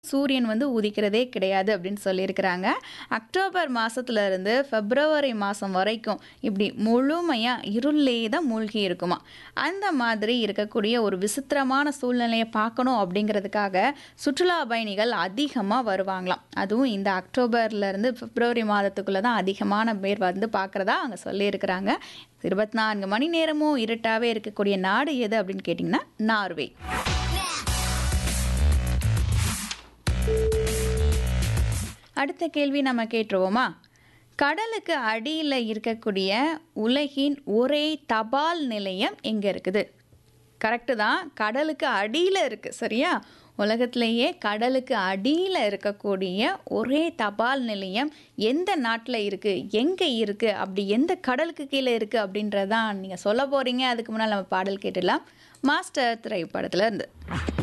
சூரியன் வந்து உதிக்கிறதே கிடையாது அப்படின்னு சொல்லியிருக்கிறாங்க அக்டோபர் மாசத்துல இருந்து பிப்ரவரி மாதம் வரைக்கும் இப்படி முழுமையாக இருளே தான் மூழ்கி இருக்குமா அந்த மாதிரி இருக்கக்கூடிய ஒரு விசித்திரமான சூழ்நிலையை பார்க்கணும் அப்படிங்கிறதுக்காக சுற்றுலா பயணிகள் அதிகமாக வருவாங்களாம் அதுவும் இந்த அக்டோபர்லேருந்து பிப்ரவரி மாதத்துக்குள்ளே தான் அதிகமான பேர் வந்து பார்க்குறதா அவங்க சொல்லியிருக்கிறாங்க இருபத்தி நான்கு மணி நேரமும் இருட்டாகவே இருக்கக்கூடிய நாடு எது அப்படின்னு கேட்டிங்கன்னா நார்வே அடுத்த கேள்வி நம்ம கேட்டுருவோமா கடலுக்கு அடியில் இருக்கக்கூடிய உலகின் ஒரே தபால் நிலையம் எங்கே இருக்குது கரெக்டு தான் கடலுக்கு அடியில் இருக்குது சரியா உலகத்திலேயே கடலுக்கு அடியில் இருக்கக்கூடிய ஒரே தபால் நிலையம் எந்த நாட்டில் இருக்குது எங்கே இருக்குது அப்படி எந்த கடலுக்கு கீழே இருக்குது அப்படின்றதான் நீங்கள் சொல்ல போகிறீங்க அதுக்கு முன்னால் நம்ம பாடல் கேட்டுடலாம் மாஸ்டர் திரைப்படத்துல இருந்து